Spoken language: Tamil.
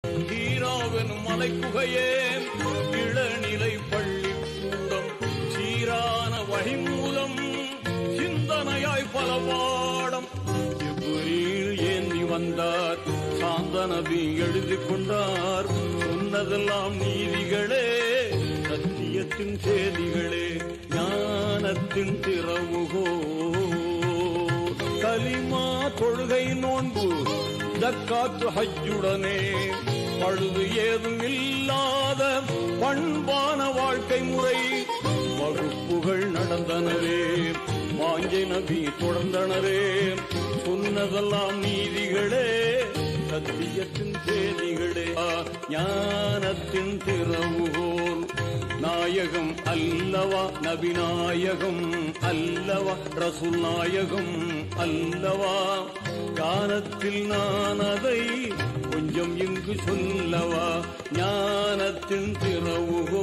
ஹீராவெனும் மலைக்குகையே இளநிலை பள்ளி கூடம் சீரான வழிமூலம் சிந்தனையாய் பல பாடம் ஜிப்ரீல் ஏந்தி வந்தார் சாந்த நபி எழுதி கொண்டார் சொன்னதெல்லாம் நீதிகளே சத்தியத்தின் செய்திகளே ஞானத்தின் திறவுகோ கலிமா தொழுகை நோன்பு ஜக்காத்து ஹஜ்ஜுடனே பழுது ஏதும் இல்லாத பண்பான வாழ்க்கை முறை வகுப்புகள் நடந்தனரே வாஞ்சை நபி தொடர்ந்தனரே சொன்னதெல்லாம் நீதிகளே சத்தியத்தின் செய்திகளே ஞானத்தின் திறவுகோல் நாயகம் அல்லவா நபிநாயகம் அல்லவா ரசூல் நாயகம் அல்லவா காலத்தில் நான் அதை கொஞ்சம் இங்கு சொல்லவா ஞானத்தின் திறவுகோ